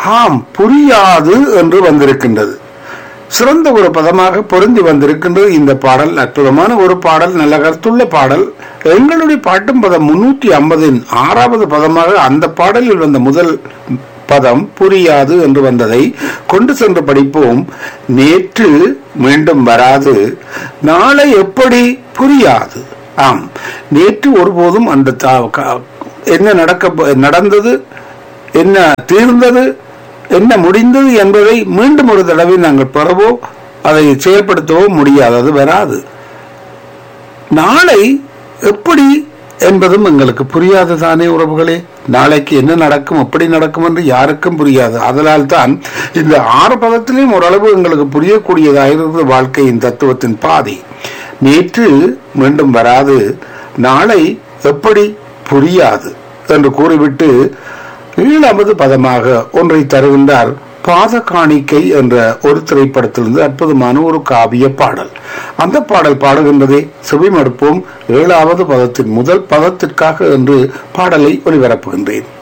ஆம் புரியாது என்று வந்திருக்கின்றது சிறந்த ஒரு பதமாக பொருந்தி வந்திருக்கின்றது இந்த பாடல் அற்புதமான ஒரு பாடல் நல்ல கருத்துள்ள பாடல் எங்களுடைய பாட்டும் பதம் முன்னூற்றி ஐம்பதின் ஆறாவது பதமாக அந்த பாடலில் வந்த முதல் பதம் புரியாது என்று வந்ததை கொண்டு சென்று படிப்போம் நேற்று மீண்டும் வராது நாளை எப்படி புரியாது ஆம் நேற்று ஒருபோதும் அந்த தா- க- என்ன நடக்க நடந்தது என்ன தீர்ந்தது என்ன முடிந்தது என்பதை மீண்டும் ஒரு தடவை நாங்கள் பெறவோ அதை செயல்படுத்தவோ முடியாது அது வராது நாளை எப்படி என்பதும் எங்களுக்கு புரியாது தானே உறவுகளே நாளைக்கு என்ன நடக்கும் எப்படி நடக்கும் என்று யாருக்கும் புரியாது அதனால் தான் இந்த ஆறு பதத்திலையும் ஓரளவு எங்களுக்கு புரியக்கூடியதாக இருக்கிறது வாழ்க்கையின் தத்துவத்தின் பாதி நேற்று மீண்டும் வராது நாளை எப்படி புரியாது என்று கூறிவிட்டு ஏழாவது பதமாக ஒன்றை தருகின்றார் பாத காணிக்கை என்ற ஒரு திரைப்படத்திலிருந்து அற்புதமான ஒரு காவிய பாடல் அந்த பாடல் பாடுகின்றதே செவிமடுப்போம் ஏழாவது பதத்தின் முதல் பதத்திற்காக என்று பாடலை ஒளிபரப்புகின்றேன்